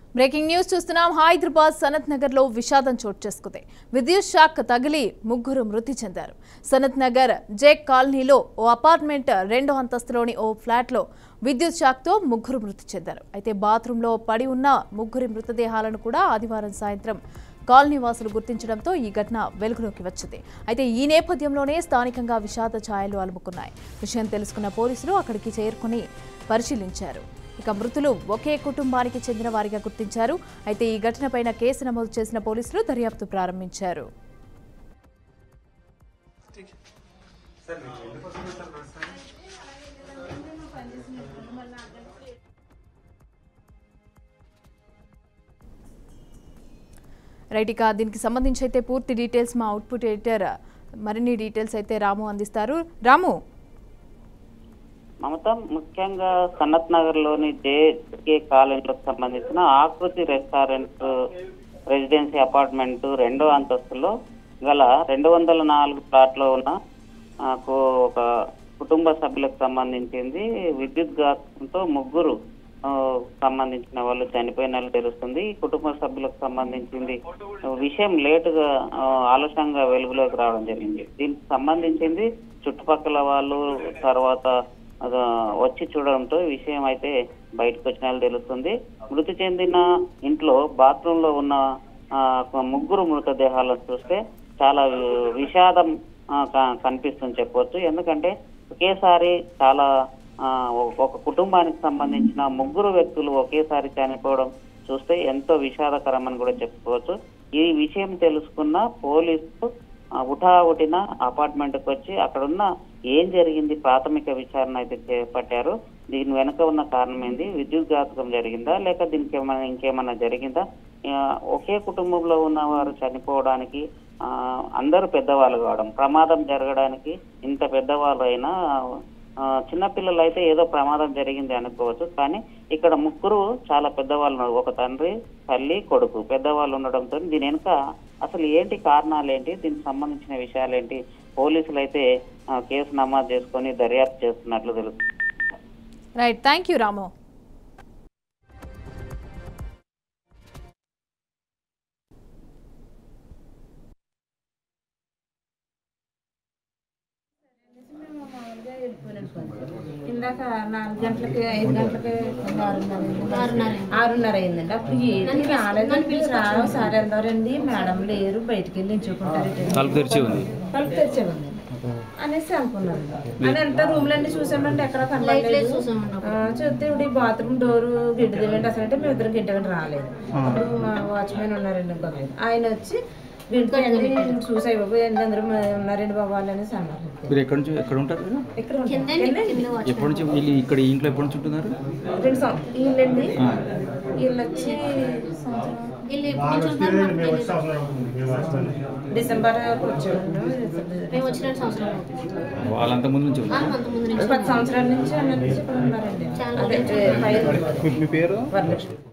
Breaking news చూస్తున్నాం హైదరాబాద్ సనత్ నగర్ లో విషాదం చోటు చేసుకుంది విద్యుత్ షాక్ తగిలి ముగ్గురు మృతి చెందారు సనత్ నగర్ జేక్ కాలనీలో ఓ అపార్ట్మెంట్ రెండో అంతస్తులోని ఓ ఫ్లాట్ లో విద్యుత్ షాక్ తో ముగ్గురు మృతి చెందారు అయితే బాత్రూంలో పడి ఉన్న ముగ్గురి మృతదేహాలను కూడా ఆదివారం సాయంత్రం కాలనీ వాసులు గుర్తించడంతో ఈ ఘటన వెలుగులోకి వచ్చింది అయితే ఈ నేపథ్యంలోనే స్థానికంగా విషాద ఛాయలు అలుముకున్నాయి విషయం తెలుసుకున్న పోలీసులు అక్కడికి చేరుకుని పరిశీలించారు ఇక మృతులు ఒకే కుటుంబానికి చెందిన వారిగా గుర్తించారు అయితే ఈ ఘటనపైన కేసు నమోదు చేసిన పోలీసులు దర్యాప్తు ప్రారంభించారు రైట్ ఇక దీనికి సంబంధించి అయితే పూర్తి డీటెయిల్స్ మా అవుట్పుట్ ఎడిటర్ మరిన్ని డీటెయిల్స్ అయితే రాము అందిస్తారు రాము మమత ముఖ్యంగా సనత్ నగర్ లోని జేకే కాలనీలకు సంబంధించిన ఆకృతి రెస్టారెంట్ రెసిడెన్సీ అపార్ట్మెంట్ రెండో అంతస్తులో గల రెండు వందల నాలుగు ప్లాట్లో ఉన్న నాకు ఒక కుటుంబ సభ్యులకు సంబంధించింది విద్యుత్ ఘాతంతో ముగ్గురు ఆ, సంబంధించిన వాళ్ళు చనిపోయినట్లు తెలుస్తుంది ఈ కుటుంబ సభ్యులకు సంబంధించింది విషయం లేటుగా ఆ, ఆలస్యంగా వెలుగులోకి రావడం జరిగింది దీనికి సంబంధించింది చుట్టుపక్కల వాళ్ళు తర్వాత అది వచ్చి చూడడంతో ఈ విషయం అయితే బయటకు వచ్చినట్లు తెలుస్తుంది మృతి చెందిన ఇంట్లో బాత్రూమ్ లో ఉన్న ఆ, ఒక ముగ్గురు మృతదేహాలను చూస్తే చాలా వి- విషాదం ఆ, క- కనిపిస్తుంది చెప్పవచ్చు ఎందుకంటే ఒకేసారి చాలా ఆ, ఒక- ఒక కుటుంబానికి సంబంధించిన ముగ్గురు వ్యక్తులు ఒకేసారి చనిపోవడం చూస్తే ఎంతో విషాదకరమని కూడా చెప్పుకోవచ్చు ఈ విషయం తెలుసుకున్న పోలీసులు ఆ, ఉఠావుటిన అపార్ట్మెంట్ కి వచ్చి అక్కడున్న ఏం జరిగింది ప్రాథమిక విచారణ అయితే చేపట్టారు దీని వెనుక ఉన్న కారణం ఏంది విద్యుత్ ఘాతకం జరిగిందా లేక దీనికి ఏమైనా ఇంకేమైనా జరిగిందా ఆ, ఒకే కుటుంబంలో ఉన్న వారు చనిపోవడానికి ఆ, అందరూ పెద్దవాళ్ళు కావడం ప్రమాదం జరగడానికి ఇంత పెద్దవాళ్ళు అయినా ఆ, చిన్నపిల్లలు అయితే ఏదో ప్రమాదం జరిగింది అనుకోవచ్చు కానీ ఇక్కడ ముగ్గురు చాలా పెద్దవాళ్ళు ఉన్నారు ఒక తండ్రి తల్లి కొడుకు పెద్దవాళ్ళు ఉండడంతో దీని వెనుక అసలు ఏంటి కారణాలు ఏంటి దీనికి సంబంధించిన విషయాలు ఏంటి పోలీసులు అయితే ఆ, కేసు నమోదు చేసుకొని దర్యాప్తు చేస్తున్నట్లు తెలుస్తుంది రైట్ థ్యాంక్ యూ రాము ఇందాక నాలుగు గంటలకి ఐదు గంటలకి ఆరున్నర అయిందండి అప్పుడు ఏంటి రాలేదండి రావు సార్ వెళ్దారండి మేడం లేరు బయటికి వెళ్ళి నించుకుంటారు తలుపు తెరిచి ఉంది తలుపు తెరిచే ఉంది అనేసి అనుకున్నాను అని ఎంత రూమ్ లన్నీ చూసామంటే ఎక్కడ కనబడలేదు ఆ, చూస్తే ఇప్పుడు ఈ బాత్రూమ్ డోరు గిడ్డ దివ్వండి అసలు అంటే మేము ఇద్దరం గిడ్డ రాలేదు అప్పుడు మా వాచ్మెన్ ఉన్నారండి ఇంకొక ఆయన. ఆయన వచ్చి గిడ్డ చూసాయి బాబు ఏంటి అందరూ ఉన్నారండి బాబు వాళ్ళు అనేసి అన్నారు మీరు ఎక్కడి నుంచి ఎక్కడ ఉంటారు మీరు ఎక్కడ ఉంటారు? ఎప్పటి నుంచి వీళ్ళు ఇక్కడ ఈ ఇంట్లో ఎప్పటి నుంచి ఉంటున్నారు రెండు సం- వీళ్ళండి వీళ్ళు వచ్చి డిసెంబర్ వచ్చాడు మేము వచ్చిన సంవత్సరం అవుతుంది. వాళ్ళంత ముందు నుంచి ఆ, ఉన్నారు అంత ముందు నుంచి పది సంవత్సరాల నుంచి అన్న నుంచి ఇక్కడ ఉన్నారండి చాలా అదే పై మీ పేరు వరలక్ష్మి